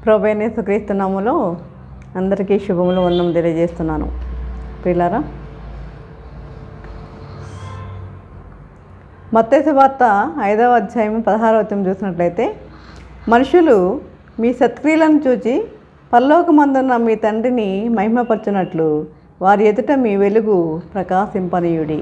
ప్రభైన క్రీస్తునాములో అందరికీ శుభములు వందం తెలియజేస్తున్నాను పిల్లరా మత్తైసు వార్త ఐదవ అధ్యాయం పదహారవ వచనం చూసినట్లయితే మనుషులు మీ సత్క్రియలను చూచి పరలోకమందున్న మీ తండ్రిని మహిమపరచునట్లు వారి ఎదుట మీ వెలుగు ప్రకాశింపనీయుడి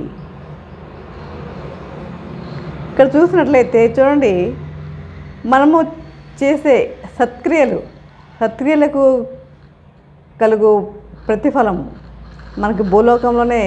ఇక్కడ చూసినట్లయితే చూడండి మనము చేసే సత్క్రియలు సత్క్రియలకు కలుగు ప్రతిఫలం మనకి భూలోకంలోనే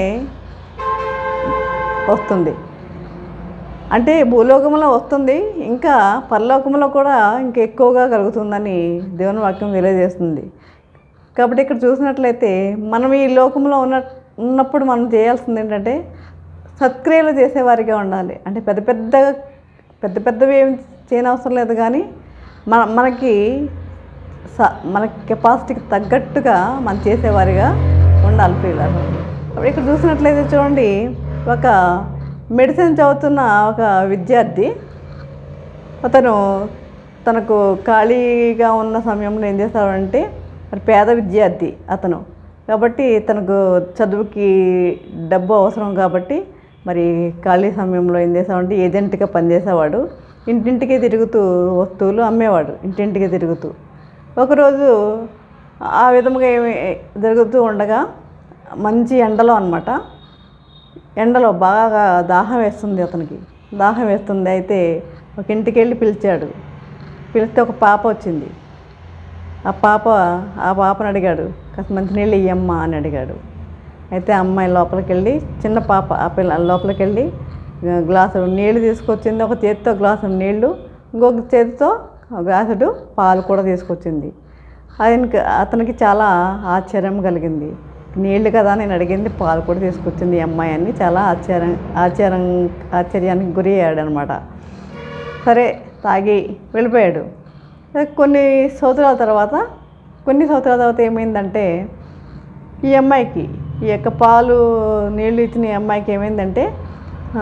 వస్తుంది అంటే భూలోకంలో వస్తుంది ఇంకా పరలోకంలో కూడా ఇంకా ఎక్కువగా కలుగుతుందని దేవుని వాక్యం తెలియజేస్తుంది కాబట్టి ఇక్కడ చూసినట్లయితే మనం ఈ లోకంలో ఉన్న ఉన్నప్పుడు మనం చేయాల్సింది ఏంటంటే సత్క్రియలు చేసేవారిగా ఉండాలి అంటే పెద్ద పెద్ద పెద్ద పెద్దవి ఏం చేయనవసరం లేదు కానీ మన మనకి స మన కెపాసిటీకి తగ్గట్టుగా మనం చేసేవారిగా ఉండాలి పిల్లలు అప్పుడు ఇక్కడ చూసినట్లయితే చూడండి ఒక మెడిసిన్ చదువుతున్న ఒక విద్యార్థి అతను తనకు ఖాళీగా ఉన్న సమయంలో ఏం చేస్తాడంటే మరి పేద విద్యార్థి అతను కాబట్టి తనకు చదువుకి డబ్బు అవసరం కాబట్టి మరి ఖాళీ సమయంలో ఏం చేసామంటే ఏజెంట్గా పనిచేసేవాడు ఇంటింటికి తిరుగుతూ వస్తువులు అమ్మేవాడు ఇంటింటికి తిరుగుతూ ఒకరోజు ఆ విధముగా ఏమి జరుగుతూ ఉండగా మంచి ఎండలో అనమాట ఎండలో బాగా దాహం వేస్తుంది అతనికి దాహం వేస్తుంది అయితే ఒక ఇంటికి వెళ్ళి పిలిచాడు పిలిస్తే ఒక పాప వచ్చింది ఆ పాప ఆ పాపను అడిగాడు కాస్త మంచినీళ్ళు ఇయ్యమ్మా అని అడిగాడు అయితే ఆ అమ్మాయి లోపలికి వెళ్ళి చిన్న పాప ఆ పిల్ల లోపలికి వెళ్ళి గ్లాసు నీళ్లు తీసుకొచ్చింది ఒక చేతితో గ్లాసు నీళ్లు ఇంకొక చేతితో ఒక గ్లాసుడు పాలు కూడా తీసుకొచ్చింది ఆయనకి అతనికి చాలా ఆశ్చర్యం కలిగింది నీళ్లు కదా నేను అడిగింది పాలు కూడా తీసుకొచ్చింది ఈ అమ్మాయి అని చాలా ఆశ్చర్యం ఆశ్చర్యం ఆశ్చర్యానికి గురి అయ్యాడు అనమాట సరే తాగి వెళ్ళిపోయాడు కొన్ని సంవత్సరాల తర్వాత కొన్ని సంవత్సరాల తర్వాత ఏమైందంటే ఈ అమ్మాయికి ఈ యొక్క పాలు నీళ్ళు ఇచ్చిన ఈ అమ్మాయికి ఏమైందంటే ఆ,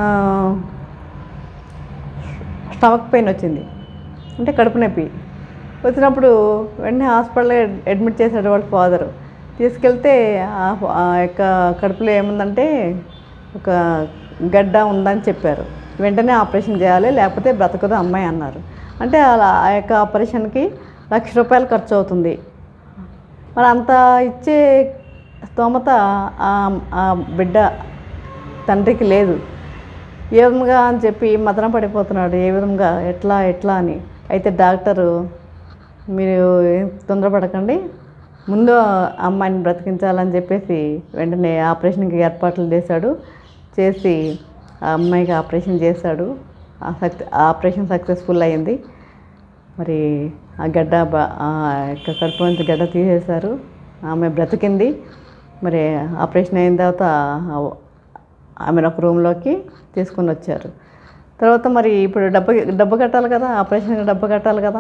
స్టమక్ పెయిన్ వచ్చింది అంటే కడుపు నొప్పి వచ్చినప్పుడు వెంటనే హాస్పిటల్లో అడ్మిట్ చేశాడు వాళ్ళ ఫాదరు తీసుకెళ్తే ఆ ఆ యొక్క కడుపులో ఏముందంటే ఒక గడ్డ ఉందని చెప్పారు వెంటనే ఆపరేషన్ చేయాలి లేకపోతే బ్రతకదు అమ్మాయి అన్నారు అంటే అలా ఆ యొక్క ఆపరేషన్కి లక్ష రూపాయలు ఖర్చు అవుతుంది మరి అంత ఇచ్చే స్తోమత ఆ- ఆ బిడ్డ తండ్రికి లేదు ఏ విధంగా అని చెప్పి మదన పడిపోతున్నాడు ఏ విధంగా ఎట్లా ఎట్లా అని అయితే డాక్టరు మీరు ఏం తొందరపడకండి ముందు ఆ అమ్మాయిని బ్రతికించాలని చెప్పేసి వెంటనే ఆపరేషన్కి ఏర్పాట్లు చేశాడు చేసి ఆ అమ్మాయికి ఆపరేషన్ చేశాడు ఆ సక్ ఆపరేషన్ సక్సెస్ఫుల్ అయింది మరి ఆ గడ్డ బ- ఆ యొక్క కడుపు నుంచి గడ్డ తీసేశారు ఆమె బ్రతికింది మరి ఆపరేషన్ అయిన తర్వాత ఆ- ఆమెను ఒక రూమ్లోకి తీసుకొని వచ్చారు తర్వాత మరి ఇప్పుడు డబ్బు డబ్బు కట్టాలి కదా ఆపరేషన్కి డబ్బు కట్టాలి కదా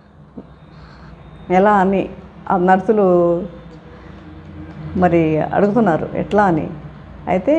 ఎలా అని ఆ నర్సులు మరి అడుగుతున్నారు ఎట్లా అని అయితే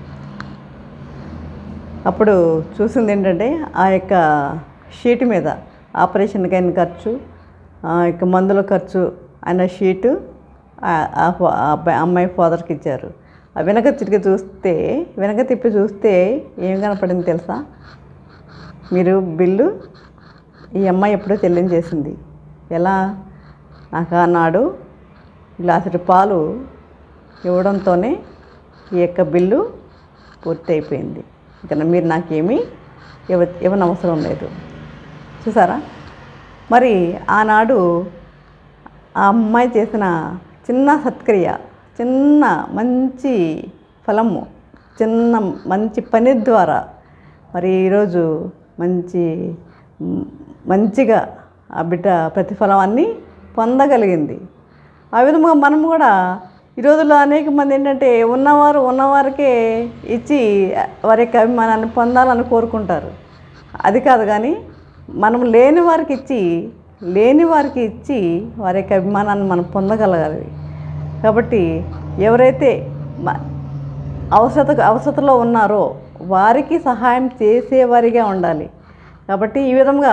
అప్పుడు చూసింది ఏంటంటే ఆ యొక్క షీట్ మీద ఆపరేషన్కి అయిన ఖర్చు ఆ యొక్క మందుల ఖర్చు అన్న షీటు ఆ- ఆ ఫా- ఆ అబ్బాయి అమ్మాయి ఫాదర్కి ఇచ్చారు ఆ వెనక తిరిగి చూస్తే వెనక తిప్పి చూస్తే ఏం కనపడింది తెలుసా మీరు బిల్లు ఈ అమ్మాయి ఎప్పుడో చెల్లించేసింది ఎలా నాకు ఆనాడు గ్లాసుడు పాలు ఇవ్వడంతోనే ఈ యొక్క బిల్లు పూర్తి అయిపోయింది ఇక మీరు నాకేమీ ఇవ్వ ఇవ్వనవసరం లేదు చూసారా మరి ఆనాడు ఆ అమ్మాయి చేసిన చిన్న సత్క్రియ చిన్న మంచి ఫలము చిన్న మంచి పని ద్వారా మరి ఈరోజు మంచి మ్, మంచిగా ఆ బిడ్డ ప్రతిఫలాన్ని పొందగలిగింది ఆ విధంగా మనం కూడా ఈ రోజుల్లో అనేక మంది ఏంటంటే ఉన్నవారు ఉన్నవారికే ఇచ్చి వారి యొక్క అభిమానాన్ని పొందాలని కోరుకుంటారు అది కాదు కానీ మనం లేని వారికి ఇచ్చి లేని వారికి ఇచ్చి వారి యొక్క అభిమానాన్ని మనం పొందగలగాలి కాబట్టి ఎవరైతే మ- అవసరత అవసరతలో ఉన్నారో వారికి సహాయం చేసేవారిగా ఉండాలి కాబట్టి ఈ విధంగా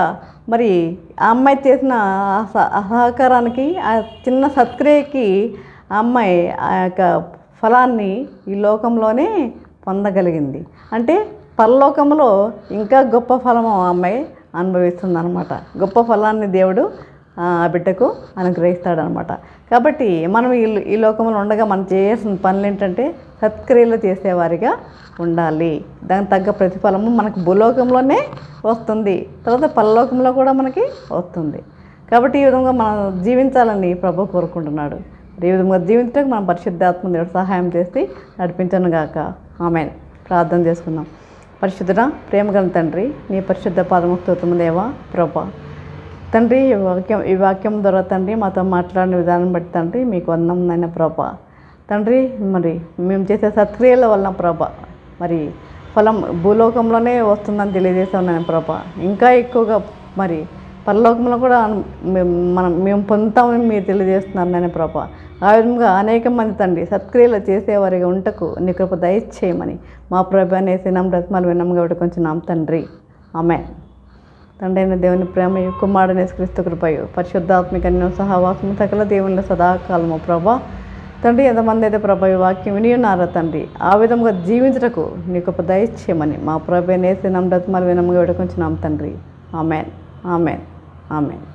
మరి ఆ అమ్మాయి చేసిన ఆ స- అసహకారానికి ఆ చిన్న సత్క్రియకి ఆ అమ్మాయి ఆ యొక్క ఫలాన్ని ఈ లోకంలోనే పొందగలిగింది అంటే పరలోకంలో ఇంకా గొప్ప ఫలము ఆ అమ్మాయి అనుభవిస్తుంది అనమాట గొప్ప ఫలాన్ని దేవుడు ఆ బిడ్డకు అనుగ్రహిస్తాడనమాట కాబట్టి మనం ఈ ఈ లోకంలో ఉండగా మనం చేయాల్సిన పనులు ఏంటంటే సత్క్రియలు చేసేవారిగా ఉండాలి దానికి తగ్గ ప్రతిఫలము మనకు భూలోకంలోనే వస్తుంది తర్వాత పరలోకంలో కూడా మనకి వస్తుంది కాబట్టి ఈ విధంగా మనం జీవించాలని ప్రభు కోరుకుంటున్నాడు ఈ విధంగా జీవించడానికి మనం పరిశుద్ధాత్మ దేవుడు సహాయం చేసి నడిపించను గాక ఆమె ప్రార్థన చేసుకుందాం పరిశుద్ధుడ ప్రేమగల తండ్రి నీ పరిశుద్ధ పాదముక్తము దేవా ప్రభా తండ్రి ఈ వాక్యం ఈ వాక్యం ద్వారా తండ్రి మాతో మాట్లాడిన విధానం బట్టి తండ్రి మీకు వందమైన ప్రభా తండ్రి మరి మేము చేసే సత్క్రియల వలన ప్రభా మరి ఫలం భూలోకంలోనే వస్తుందని తెలియజేసాం నేను ప్రభా ఇంకా ఎక్కువగా మరి పరలోకంలో కూడా మేము మనం మేము పొందుతామని మీరు తెలియజేస్తున్నారు నేను ప్రభా ఆ విధంగా అనేక మంది తండ్రి సత్క్రియలు చేసేవారిగా ఉంటకు నీ కృప దయచేయమని మా ప్రభు అనేసి నమ్మ రత్నాలు విన్నాము కాబట్టి కొంచెం నామ తండ్రి ఆమె తండ్రి అయిన దేవుని ప్రేమ కుమారుడు క్రీస్తు కృపయు పరిశుద్ధాత్మిక అన్యం సహవాసము సకల దేవుని సదాకాలము ప్రభా తండ్రి ఎంతమంది అయితే ప్రభా ఈ వాక్యం విని ఉన్నారో తండ్రి ఆ విధంగా జీవించటకు నీకు ఒక దయచేయమని మా ప్రభు నేసి నమ్మ రత్నాలు వినము కాబట్టి కొంచెం నామ తండ్రి ఆమెన్ ఆమెన్ ఆమెన్